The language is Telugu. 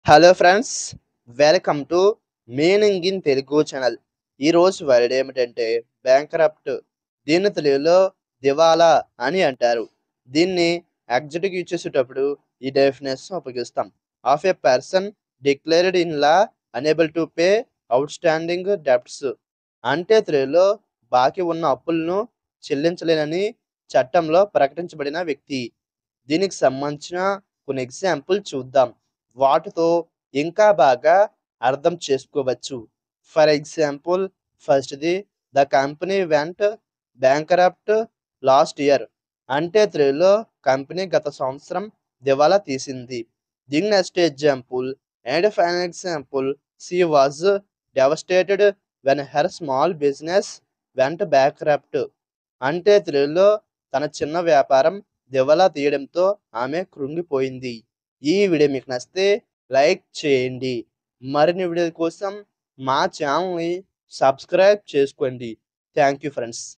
hello friends welcome to meaning in Telugu channel ఈరోజు వర్డ్ ఏమిటంటే బ్యాంకరప్ట్ దీన్ని తెలుగులో దివాలా అని అంటారు దీన్ని ఎగ్జిట్కి యూజ్ చేసేటప్పుడు ఈ డెఫినేషన్ ఉపయోగిస్తాం of a person declared in law unable to pay outstanding debts అంటే తెలుగులో బాకీ ఉన్న అప్పులను చెల్లించలేనని చట్టంలో ప్రకటించబడిన వ్యక్తి దీనికి సంబంధించిన కొన్ని ఎగ్జాంపుల్ చూద్దాం వాటితో ఇంకా బాగా అర్థం చేసుకోవచ్చు ఫర్ ఎగ్జాంపుల్ ఫస్ట్ది the company went bankrupt last year అంటే తెలుగులో కంపెనీ గత సంవత్సరం దివాలా తీసింది దీని next example and fine example she was devastated when her small business went bankrupt అంటే తెలుగులో తన చిన్న వ్యాపారం దివాలా తీయడంతో ఆమె కృంగిపోయింది ఈ వీడియో మీకు నచ్చితే లైక్ చేయండి మరిన్ని వీడియో కోసం మా ఛానల్ని సబ్స్క్రైబ్ చేసుకోండి థ్యాంక్ యూ ఫ్రెండ్స్